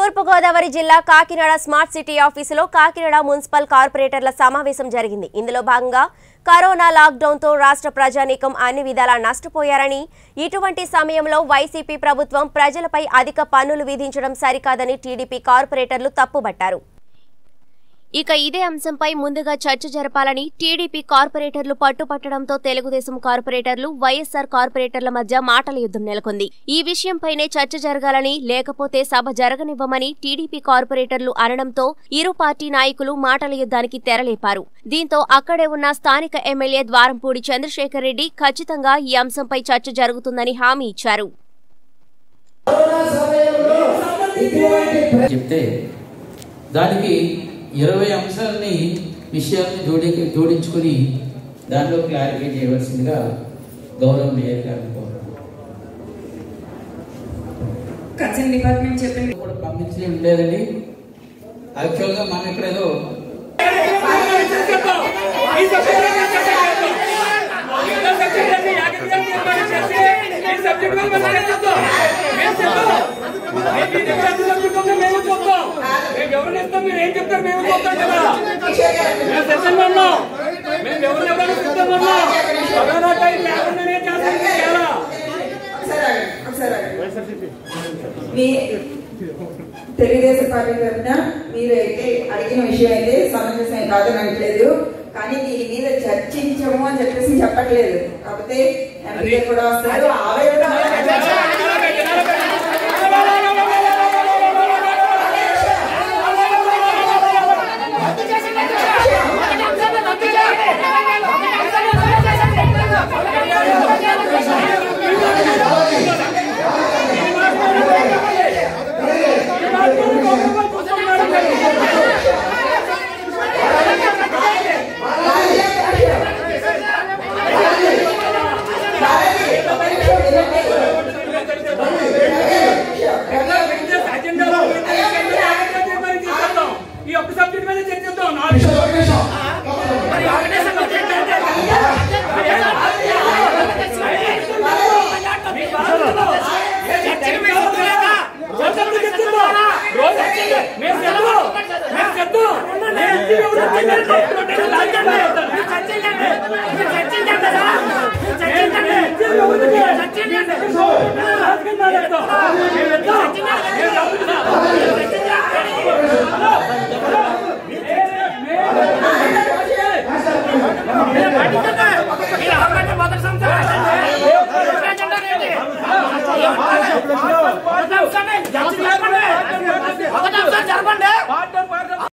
తూర్పుగోదావరి జిల్లా Kakinada smart city ఆఫీసులో Kakinada municipal కార్పొరేటర్ల సమావేశం జరిగింది ఇందులో భాగంగా కరోనా లాక్డౌన్తో రాష్ట్ర ప్రజానీకం అన్ని విధాలా నష్టపోయారని ఇటువంటి సమయంలో వైసీపీ ప్రభుత్వం ప్రజలపై అధిక పన్నులు విధించడం సరికాదని టీడీపీ కార్పొరేటర్లు తప్పుబట్టారు ఇక ఇదే అంశంపై ముందుగా చర్చ జరపాలని టీడీపీ కార్పొరేటర్లు పట్టుపట్టడంతో తెలుగుదేశం కార్పొరేటర్లు వైఎస్సార్ కార్పొరేటర్ల మధ్య మాటల యుద్ధం నెలకొంది ఈ విషయంపైనే చర్చ జరగాలని లేకపోతే సభ జరగనివ్వమని టీడీపీ కార్పొరేటర్లు అనడంతో ఇరు పార్టీ నాయకులు మాటల యుద్ధానికి తెరలేపారు దీంతో అక్కడే ఉన్న స్థానిక ఎమ్మెల్యే ద్వారంపూడి చంద్రశేఖర్ రెడ్డి ఖచ్చితంగా ఈ అంశంపై చర్చ జరుగుతుందని హామీ ఇచ్చారు చెప్తే దానికి ఇరవై అంశాలని విషయాలను జోడి జోడించుకొని దానిలో క్లారిఫై చేయవలసిందిగా గౌరవ మేయర్ గారిని కోరుతున్నాను. కన్సర్న్ డిపార్ట్మెంట్ చెప్పింది కూడా పంపించి ఉండేదండి యాక్చువల్గా మనం ఇక్కడ ఏదో ఎవరిస్తాం మీరు ఏం చెప్తారు మేము చెప్తాం కదా మేము సిద్ధంగా ఉన్నాం మేము ఎవరు ఎవరైనా సిద్ధంగా ఉన్నాం కరోనా టైం లేకుండానే చేస్తాం చాలా మీ తెలుగుదేశం పార్టీ తరఫున మీరు అయితే అడిగిన విషయం అయితే సమంజసం కాదని అనట్లేదు కానీ దీని మీద చర్చించము అని చెప్పేసి చెప్పట్లేదు కాకపోతే ఎంపీ కూడా వస్తారు ఆవేదన ఈ ఒక్క సబ్జెక్ట్ మీద చర్చిద్దాం నాలుగు చర్చించాం